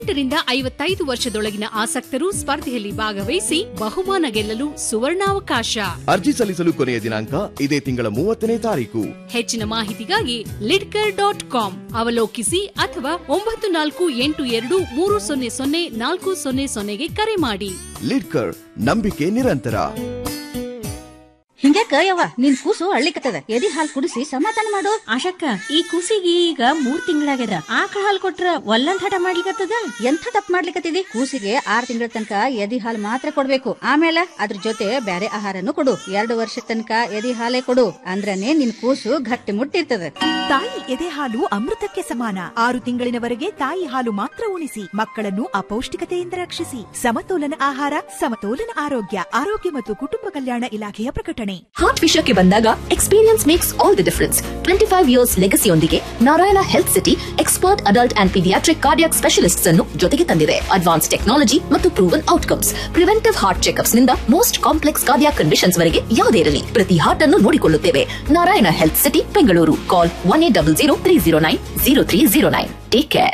ರಿಂದ ಐವತ್ತೈದು ವರ್ಷದೊಳಗಿನ ಆಸಕ್ತರು ಸ್ಪರ್ಧೆಯಲ್ಲಿ ಭಾಗವಹಿಸಿ ಬಹುಮಾನ ಗೆಲ್ಲಲು ಸುವರ್ಣಾವಕಾಶ ಅರ್ಜಿ ಸಲ್ಲಿಸಲು ಕೊನೆಯ ದಿನಾಂಕ ಇದೇ ತಿಂಗಳ ಮೂವತ್ತನೇ ತಾರೀಕು ಹೆಚ್ಚಿನ ಮಾಹಿತಿಗಾಗಿ ಲಿಡ್ಕರ್ ಡಾಟ್ ಕಾಮ್ ಅವಲೋಕಿಸಿ ಅಥವಾ ಒಂಬತ್ತು ನಾಲ್ಕು ಎಂಟು ಎರಡು ಮೂರು ಸೊನ್ನೆ ಸೊನ್ನೆ ನಾಲ್ಕು ಸೊನ್ನೆ ಸೊನ್ನೆಗೆ ಕರೆ ಮಾಡಿ ಲಿಡ್ಕರ್ ನಂಬಿಕೆ ನಿರಂತರ ಹಿಂಗ್ಯಾಕ ಯವ್ವ ನಿನ್ ಕೂಸು ಅಳ್ಳಿಕತ್ತದ ಎದಿ ಹಾಲ್ ಕುಡಿಸಿ ಸಮಾಧಾನ ಮಾಡು ಆಶಕ್ಕ ಈ ಕೂಸಿಗೆ ಈಗ ಮೂರ್ ತಿಂಗಳಾಗ್ಯದ ಆಕಳ ಹಾಲ್ ಕೊಟ್ರ ಒಲ್ಲಂದ್ ಹಠ ಮಾಡ್ಲಿಕತ್ತದ ಎಂಥ ತಪ್ಪು ಮಾಡ್ಲಿಕತ್ತಿದಿ ಕೂಸಿಗೆ ಆರ್ ತಿಂಗಳ ತನಕ ಎದಿ ಹಾಲ್ ಮಾತ್ರ ಕೊಡ್ಬೇಕು ಆಮೇಲೆ ಅದ್ರ ಜೊತೆ ಬ್ಯಾರೆ ಆಹಾರನು ಕೊಡು ಎರಡು ವರ್ಷ ತನಕ ಎದಿ ಹಾಲೇ ಕೊಡು ಅಂದ್ರನೇ ನಿನ್ ಕೂಸು ಗಟ್ಟಿ ಮುಟ್ಟಿರ್ತದ ತಾಯಿ ಎದೆ ಹಾಲು ಅಮೃತಕ್ಕೆ ಸಮಾನ ಆರು ತಿಂಗಳಿನವರೆಗೆ ತಾಯಿ ಹಾಲು ಮಾತ್ರ ಉಣಿಸಿ ಮಕ್ಕಳನ್ನು ಅಪೌಷ್ಟಿಕತೆಯಿಂದ ರಕ್ಷಿಸಿ ಸಮತೋಲನ ಆಹಾರ ಸಮತೋಲನ ಆರೋಗ್ಯ ಆರೋಗ್ಯ ಮತ್ತು ಕುಟುಂಬ ಕಲ್ಯಾಣ ಇಲಾಖೆಯ ಪ್ರಕಟಣೆ ಹಾರ್ಟ್ ವಿಷಯಕ್ಕೆ ಬಂದಾಗ experience makes all the difference twenty five years ಲೆಗಸಿಯೊಂದಿಗೆ Narayana health city expert adult and paediatric cardiac specialists ಅನ್ನು ಜೊತೆಗೆ ತಂದಿದೆ ಅಡ್ವಾನ್ಸ್ ಟೆಕ್ನಾಲಜಿ ಮತ್ತು proven outcomes preventive heart checkups ನಿಂದ ಮೋಸ್ಟ್ ಕಾಂಪ್ಲೆಕ್ಸ್ ಕಾರ್ಡಿಯಾಕ್ ಕಂಡೀಷನ್ಸ್ ವರೆಗೆ ಯಾವುದೇ ಇರಲಿ ಪ್ರತಿ ಹಾರ್ಟ್ ಅನ್ನು ನೋಡಿಕೊಳ್ಳುತ್ತೇವೆ Narayana health city Bengaluru call one eight double zero three zero nine zero three zero nine take care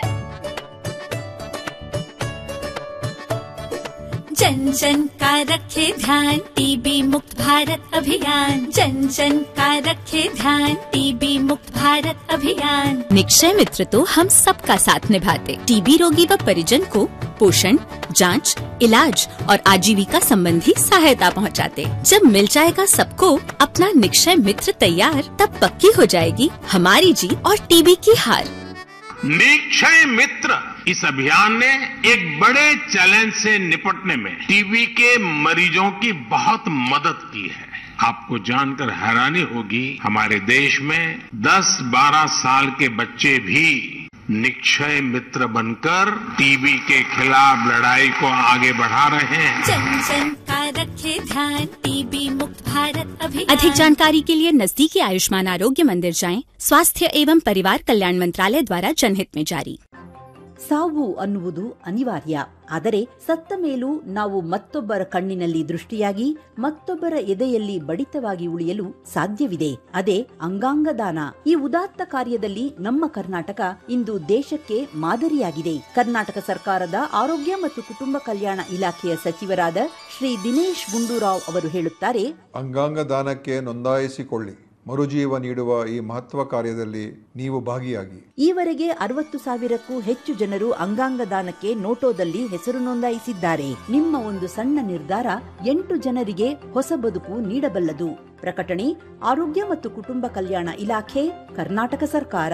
जन जन का रखे ध्यान टीबी मुक्त भारत अभियान जन जन का रखे ध्यान टीबी मुक्त भारत अभियान निक्षय मित्र तो हम सबका साथ निभाते टीबी रोगी व परिजन को पोषण जांच, इलाज और आजीविका संबंधी सहायता पहुंचाते। जब मिल जाएगा सबको अपना निक्षय मित्र तैयार तब पक्की हो जाएगी हमारी जीत और टीबी की हार निक्षय मित्र इस अभियान ने एक बड़े चैलेंज से निपटने में टीबी के मरीजों की बहुत मदद की है आपको जानकर हैरानी होगी हमारे देश में 10-12 साल के बच्चे भी निक्षय मित्र बनकर टीबी के खिलाफ लड़ाई को आगे बढ़ा रहे हैं जन जन का रखे ध्यान टीबी मुक्त भारत अभियान अधिक जानकारी के लिए नजदीकी आयुष्मान आरोग्य मंदिर जाएं स्वास्थ्य एवं परिवार कल्याण मंत्रालय द्वारा जनहित में जारी ಸಾವು ಅನ್ನುವುದು ಅನಿವಾರ್ಯ ಆದರೆ ಸತ್ತ ಮೇಲೂ ನಾವು ಮತ್ತೊಬ್ಬರ ಕಣ್ಣಿನಲ್ಲಿ ದೃಷ್ಟಿಯಾಗಿ ಮತ್ತೊಬ್ಬರ ಎದೆಯಲ್ಲಿ ಬಡಿತವಾಗಿ ಉಳಿಯಲು ಸಾಧ್ಯವಿದೆ ಅದೇ ಅಂಗಾಂಗ ದಾನ ಈ ಉದಾತ್ತ ಕಾರ್ಯದಲ್ಲಿ ನಮ್ಮ ಕರ್ನಾಟಕ ಇಂದು ದೇಶಕ್ಕೆ ಮಾದರಿಯಾಗಿದೆ ಕರ್ನಾಟಕ ಸರ್ಕಾರದ ಆರೋಗ್ಯ ಮತ್ತು ಕುಟುಂಬ ಕಲ್ಯಾಣ ಇಲಾಖೆಯ ಸಚಿವರಾದ ಶ್ರೀ ದಿನೇಶ್ ಗುಂಡೂರಾವ್ ಅವರು ಹೇಳುತ್ತಾರೆ ಅಂಗಾಂಗ ದಾನಕ್ಕೆ ನೋಂದಾಯಿಸಿಕೊಳ್ಳಿ ಮರುಜೀವ ನೀಡುವ ಈ ಮಹತ್ವ ಕಾರ್ಯದಲ್ಲಿ ನೀವು ಭಾಗಿಯಾಗಿ ಈವರೆಗೆ ಅರವತ್ತು ಸಾವಿರಕ್ಕೂ ಹೆಚ್ಚು ಜನರು ಅಂಗಾಂಗ ದಾನಕ್ಕೆ ನೋಟೋದಲ್ಲಿ ಹೆಸರು ನೋಂದಾಯಿಸಿದ್ದಾರೆ ನಿಮ್ಮ ಒಂದು ಸಣ್ಣ ನಿರ್ಧಾರ ಎಂಟು ಜನರಿಗೆ ಹೊಸ ಬದುಕು ನೀಡಬಲ್ಲದು ಪ್ರಕಟಣೆ ಆರೋಗ್ಯ ಮತ್ತು ಕುಟುಂಬ ಕಲ್ಯಾಣ ಇಲಾಖೆ ಕರ್ನಾಟಕ ಸರ್ಕಾರ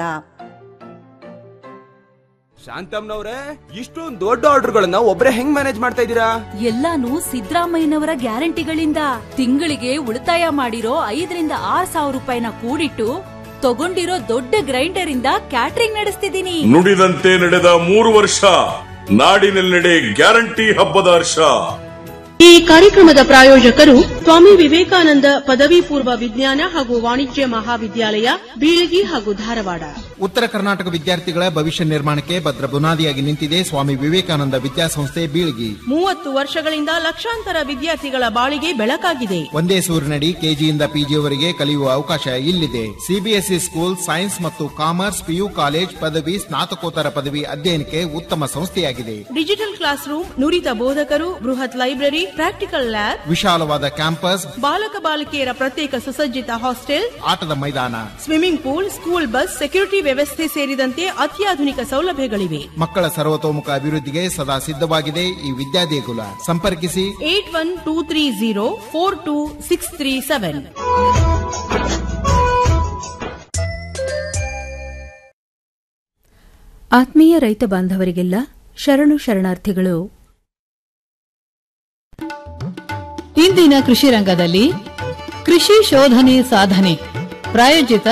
ಶಾಂತಮ್ನವ್ರೆ ಇಷ್ಟೊಂದು ದೊಡ್ಡ ಆರ್ಡರ್ಗಳನ್ನ ಒಬ್ರೆ ಹೆಂಗ್ ಮ್ಯಾನೇಜ್ ಮಾಡ್ತಾ ಇದ್ದೀರಾ ಎಲ್ಲಾನು ಸಿದ್ದರಾಮಯ್ಯನವರ ಗ್ಯಾರಂಟಿಗಳಿಂದ ತಿಂಗಳಿಗೆ ಉಳಿತಾಯ ಮಾಡಿರೋ ಐದರಿಂದ ಆರ್ ಸಾವಿರ ರೂಪಾಯಿನ ಕೂಡಿಟ್ಟು ತಗೊಂಡಿರೋ ದೊಡ್ಡ ಗ್ರೈಂಡರ್ ಇಂದ ಕ್ಯಾಟ್ರಿಂಗ್ ನಡೆಸ್ತಿದ್ದೀನಿ ನುಡಿದಂತೆ ನಡೆದ ಮೂರು ವರ್ಷ ನಾಡಿನೆಲ್ಲೆಡೆ ಗ್ಯಾರಂಟಿ ಹಬ್ಬದ ಹರ್ಷ ಈ ಕಾರ್ಯಕ್ರಮದ ಪ್ರಾಯೋಜಕರು ಸ್ವಾಮಿ ವಿವೇಕಾನಂದ ಪದವಿ ಪೂರ್ವ ವಿಜ್ಞಾನ ಹಾಗೂ ವಾಣಿಜ್ಯ ಮಹಾವಿದ್ಯಾಲಯ ಬೀಳಗಿ ಹಾಗೂ ಧಾರವಾಡ ಉತ್ತರ ಕರ್ನಾಟಕ ವಿದ್ಯಾರ್ಥಿಗಳ ಭವಿಷ್ಯ ನಿರ್ಮಾಣಕ್ಕೆ ಭದ್ರ ಬುನಾದಿಯಾಗಿ ನಿಂತಿದೆ ಸ್ವಾಮಿ ವಿವೇಕಾನಂದ ವಿದ್ಯಾಸಂಸ್ಥೆ ಬೀಳಗಿ ಮೂವತ್ತು ವರ್ಷಗಳಿಂದ ಲಕ್ಷಾಂತರ ವಿದ್ಯಾರ್ಥಿಗಳ ಬಾಳಿಗೆ ಬೆಳಕಾಗಿದೆ ಒಂದೇ ಸೂರಿನಡಿ ಕೆಜಿಯಿಂದ ಪಿಜಿಯವರೆಗೆ ಕಲಿಯುವ ಅವಕಾಶ ಇಲ್ಲಿದೆ ಸಿಬಿಎಸ್ಇ ಸ್ಕೂಲ್ ಸೈನ್ಸ್ ಮತ್ತು ಕಾಮರ್ಸ್ ಪಿಯು ಕಾಲೇಜ್ ಪದವಿ ಸ್ನಾತಕೋತ್ತರ ಪದವಿ ಅಧ್ಯಯನಕ್ಕೆ ಉತ್ತಮ ಸಂಸ್ಥೆಯಾಗಿದೆ ಡಿಜಿಟಲ್ ಕ್ಲಾಸ್ ರೂಮ್ ನುರಿತ ಬೋಧಕರು ಬೃಹತ್ ಲೈಬ್ರರಿ ಪ್ರಾಕ್ಟಿಕಲ್ ಲ್ಯಾಬ್ ವಿಶಾಲವಾದ ಕ್ಯಾಂಪಸ್ ಬಾಲಕ ಬಾಲಕಿಯರ ಪ್ರತ್ಯೇಕ ಸುಸಜ್ಜಿತ ಹಾಸ್ಟೆಲ್ ಆಟದ ಮೈದಾನ swimming pool school bus security ವ್ಯವಸ್ಥೆ ಸೇರಿದಂತೆ ಅತ್ಯಾಧುನಿಕ ಸೌಲಭ್ಯಗಳಿವೆ ಮಕ್ಕಳ ಸರ್ವತೋಮುಖ ಅಭಿವೃದ್ಧಿಗೆ ಸದಾ ಸಿದ್ಧವಾಗಿದೆ ಈ ವಿದ್ಯಾದೇಗುಲ ಸಂಪರ್ಕಿಸಿ eight one two three zero four two six three seven ಆತ್ಮೀಯ ರೈತ ಬಾಂಧವರಿಗೆಲ್ಲ ಶರಣು ಶರಣಾರ್ಥಿಗಳು ಇಂದಿನ ಕೃಷಿ ರಂಗದಲ್ಲಿ ಕೃಷಿ ಶೋಧನೆ ಸಾಧನೆ ಪ್ರಾಯೋಜಿತ